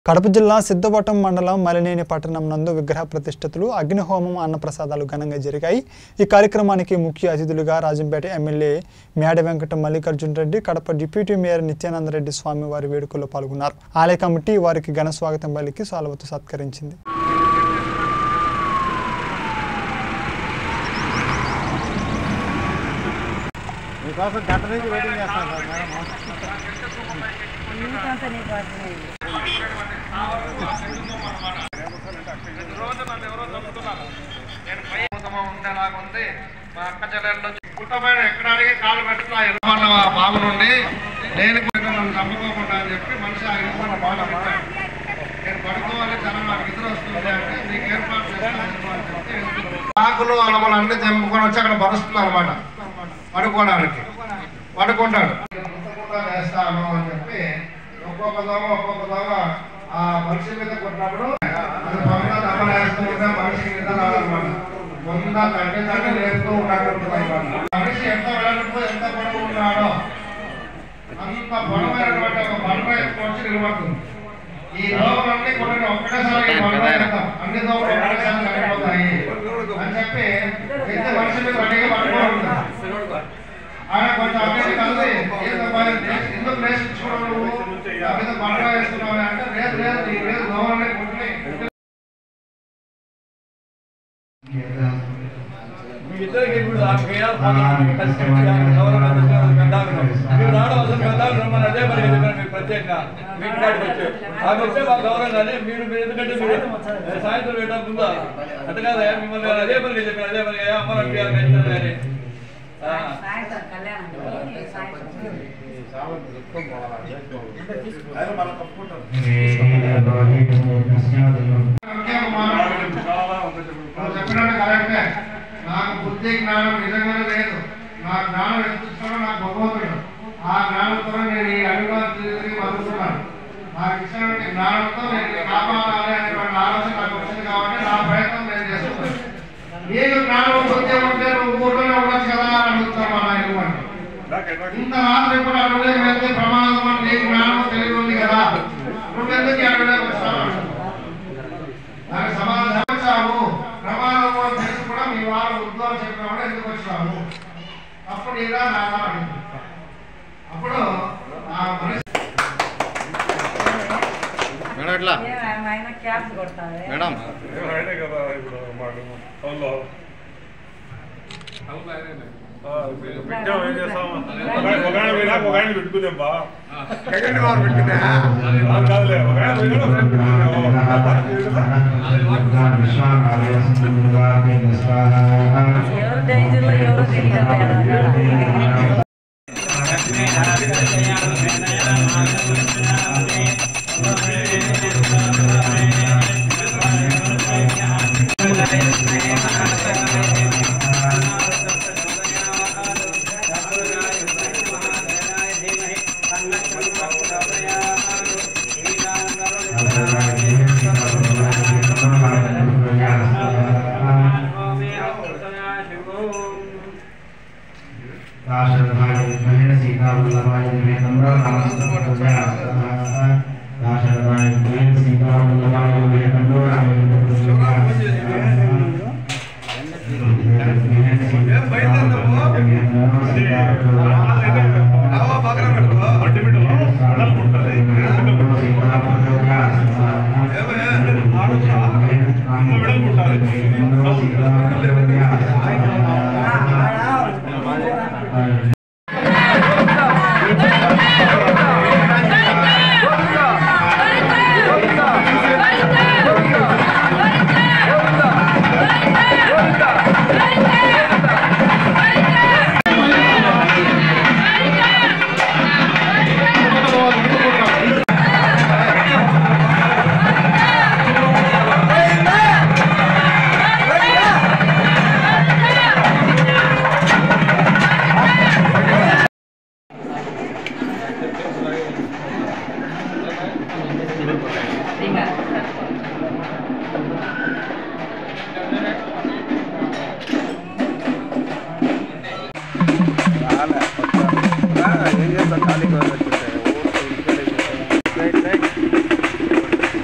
కడప జిల్లా సిద్ధవటం మండలం మలినేని పట్టణం నందు విగ్రహ ప్రతిష్ఠతలు అగ్నిహోమం అన్నప్రసాదాలు ఘనంగా జరిగాయి ఈ కార్యక్రమానికి ముఖ్య అతిథులుగా Rajampet MLA Meda Venkata Mallikarjuna Reddy Kadapa deputy mayor Nityananda Reddy Swamy వారి వేడుకల్లో పాల్గొన్నారు ఆలయ కమిటీ వారికి ఘన స్వాగతం పలికి సాల్వతో సత్కరించింది మీకోసం గంట నుంచి వెయిటింగ్ చేస్తాను సార్ మేడం నీకంతా నీకు అర్థమైంది ఉండేలాగుంది మా అక్క చెల్లెళ్ళు కుటుంబమైన ఎక్కడ అడిగి కాళ్ళు పెట్టుకున్నా ఇరుమన్న బాబు నుండి నేను కూడా నన్ను చంపుకోకుండా అని చెప్పి మనిషి ఆ ఇరుమన్న బాగా పెట్టాడు నేను పడుకోవాలి జనం నాకు నిద్ర వస్తుంది అంటే నీకు ఏర్పాటు చేస్తాను అని చెప్తే వెళ్తున్నాను. ఆకులు అలమలు అన్ని తెంపుకొని వచ్చి అక్కడ పరుస్తుంది అనమాట పడుకోవడానికి పడుకుంటాడు ఇంతకుండా వేస్తాను అని చెప్పి ఒక్కొక్క దోమ ఒక్కొక్క దోమ ఆ మనిషి మీద కొట్టినప్పుడు అది పక్కన దెబ్బ వేస్తూ ఉంటే మనిషి మీద రాదనమాట ముంద కంటి కంటి లేపుతూ ఉన్నట్టు మనిషి ఎంత వెళ్ళినప్పుడు ఎంత పొడవు ఉన్నాడో అంత పొడవైనటువంటి ఒక బండ ఎత్తుకొచ్చి నిలబడుతుంది ఈ దోమలన్నీ కొన్ని ఒక్కటేసారి ఈ బండ ఎత్తాం అన్ని దోమలు ఒక్కటేసారి చనిపోతాయి అని చెప్పి ఎత్తి మనిషి మీద రెడీగా పట్టుకొని ఉంటుంది ఆయన కొంచెం అక్కడికి కలిసి ఏదో మరి ఎందుకు నేర్చుకోవడం నువ్వు నా మీద బండ వేస్తున్నావు అంటే లేదు లేదు నీ మీద దోమలనే కుట్టి మీ ఇద్దరికి ఇప్పుడు ఆ కేయాలు పోతాం. కలిసి కలిసి ఆ గౌరవం అందుకుని గండాకున్నాం. మీరు రావడం అసలు గండాకు రమ్మని అదే మరి చెప్పాను మీకు ప్రత్యేకంగా మీ ఇంటికాడికి వచ్చి నాకు వస్తే మాకు గౌరవం కానీ మీరు మీరు ఎందుకంటే మీరు సాయంత్రం వేయడం ముందా అంత కాదా మిమ్మల్ని నేను అదే పని చెప్పాను అదే పని అమ్మ నడిపారు ఖచ్చితంగా అని ఆ. సాయంత్రం కళ్యాణం సాయంత్రం నువ్వు చెప్పినట్టు కరెక్టే నాకు బుద్ధి జ్ఞానం నిజంగానే లేదు నా జ్ఞానం ఎత్తుతున్నాడు నాకు భగవంతుడు ఆ జ్ఞానంతో నేను ఈ అడుగులో తిరిగి బతుకుతున్నాను నాకు ఇచ్చినటువంటి జ్ఞానంతో నేను ఇది కాపాడాలి అనేటువంటి ఆలోచన నాకు వచ్చింది కాబట్టి నా ప్రయత్నం నేను చేస్తున్నాను నీకు జ్ఞానం బుద్ధి ఉంటే నువ్వు ఊర్లోనే ఉండొచ్చు కదా అని అడుగుతాను మా నాయన వాడిని. ఇంత రాత్రి కూడా అడవులకు వెళ్తే ప్రమాదం అని నీకు జ్ఞానం తెలివి ఉంది కదా నువ్వెందుకు ఈ అడవులకు వస్తావు దానికి సమాధానం వచ్చావు ప్రమాదం అని తెలిసి కూడా మీ వారు వద్దు అని చెప్పినా కూడా ఎందుకు వచ్చావు అప్పుడు ఇలా నాన్న అడిగింది అప్పుడు ఆ మనిషి మేడం ఎట్లా ఆయన క్యాప్ కొడతావే మేడం ఆయనే కదా ఇప్పుడు మాకు టౌన్లో ఆ, ఇప్పుడు పెట్టాం ఏం చేస్తాం ఒక ఆయన- ఒక ఆయన పోయినాక ఒక ఆయన పెట్టుకుందాం బా అది కాదులే ఒక ఆయన పోయినాక ఒక ఆయన ఎవరు డేంజర్లో ఎవరు తెలియదు ఏం చేస్తా ఖాళీగా వచ్చేసాయి రైట్ రైట్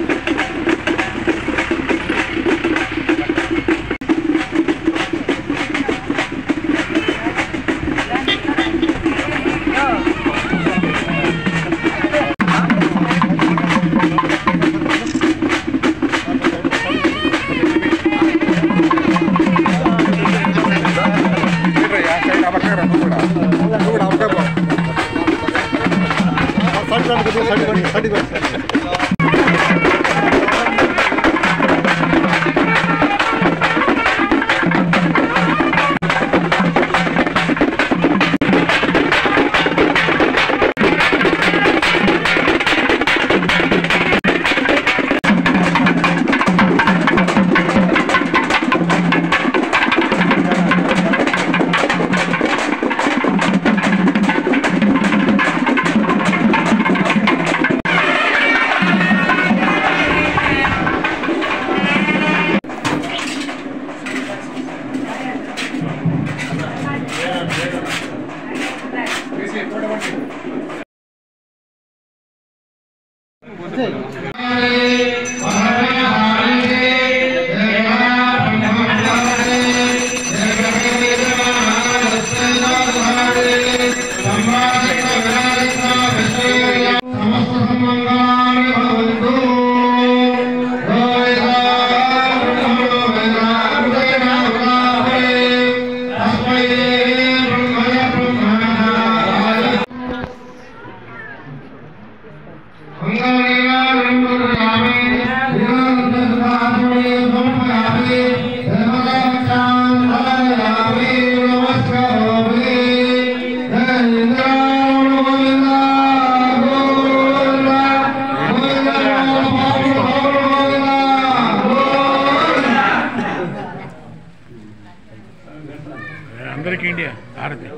అందరికీ ఇండియా భారతి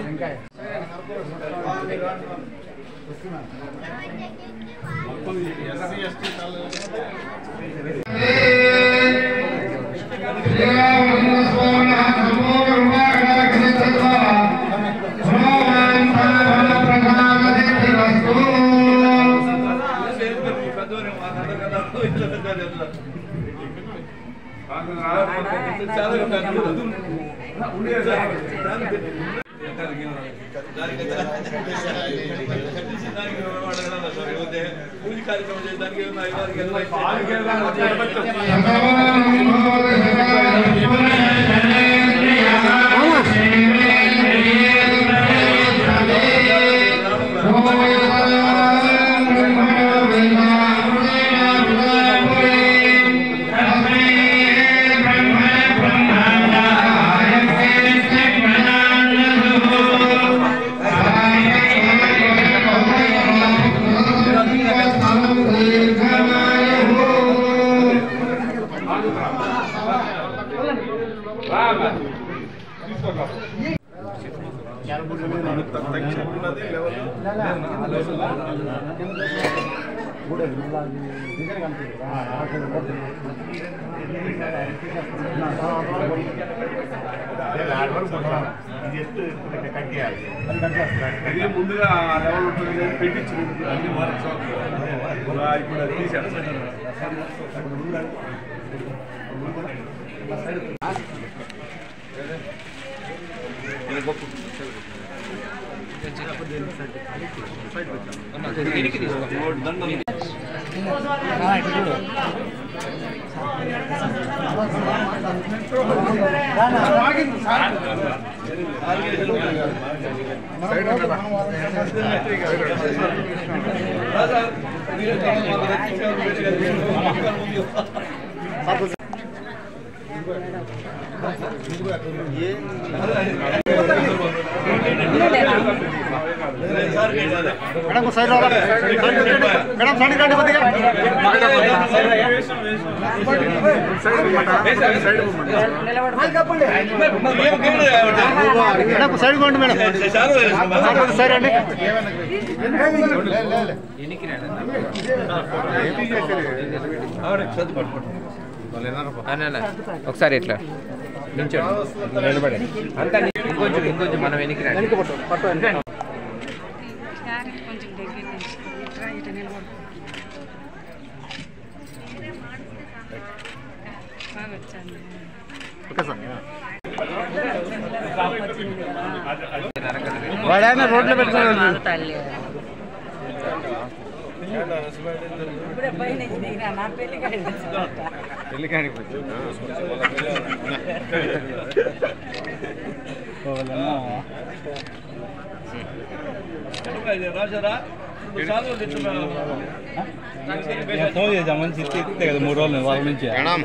పూజ కార్యక్రమం చేయడానికి ఇది ముందుగా ఆ లెవెల్ ఉంటుంది పెట్టించి అన్ని మార్క్స్ ఇప్పుడు అది తీశారు మేడం సైడ్ మేడం సైడ్ కండి కొద్దిగా మేడం సైడ్ కొండి మేడం సైడ్ అండి ఒకసారి ఇట్లా నిల్చోండి నిలబడి అంతా ని- ఇంకొంచెం ఇంకొంచెం మనం వెనక్కి రండి క్యారెట్ కొంచెం దగ్గర నుంచి ఇట్లా ఇటు నిలబడు బాగా వచ్చాను ఓకే సార్ నరకండి. వాడైనా రోడ్లో పెట్టుకున్నాడు తల్లి ఇప్పుడే పైన దిగినా నా పెళ్లి పెళ్ళికాడికి రాజారా చాలా ఫోన్ చేద్దాం మంచి ఇస్తే కదా మూడు రోజులు వాళ్ళ నుంచి మేడం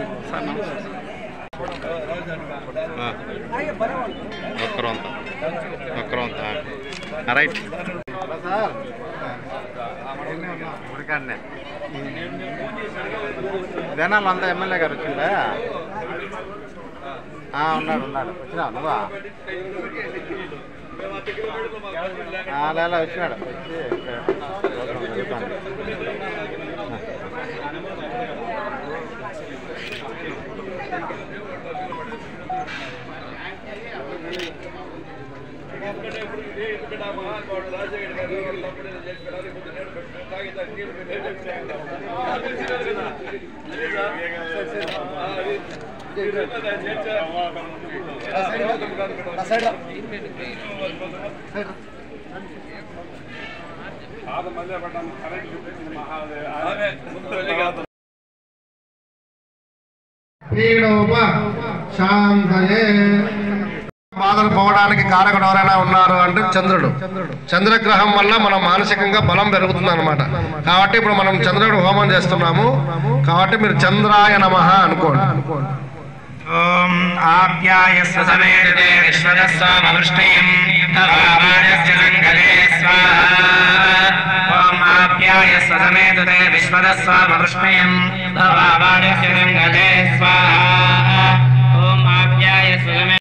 ఒక్కరంతా ఒక్కరంతా రైట్ సార్ ఉడికాడనే జనాలు అంతా ఎమ్మెల్యే గారు వచ్చిందా ఆ, ఉన్నాడు ఉన్నాడు వచ్చినా నువ్వా ఆ, లేలా వచ్చినాడు వచ్చి ఇక్కడ ప్రోగ్రాం జరుగుతోంది. రాజశేఖర్ గారు పీడోప శాంతయే బాధలు పోవడానికి కారకుడు ఎవరైనా ఉన్నారు అంటే చంద్రుడు చంద్రగ్రహం వల్ల మనం మానసికంగా బలం పెరుగుతుంది అనమాట కాబట్టి ఇప్పుడు మనం చంద్రుడు హోమం చేస్తున్నాము కాబట్టి మీరు చంద్రాయ నమ అనుకోండి ఓం ఆప్యాయస్వ సమేతే విశ్వదస్వామవృష్టయం తవామానస్య సంగతే స్వాహా ఓం ఆప్యాయస్వ సమేతే విశ్వదస్వామవృష్టయం తవామానస్య సంగతే స్వాహా ఓం ఆప్యాయస్వ సమే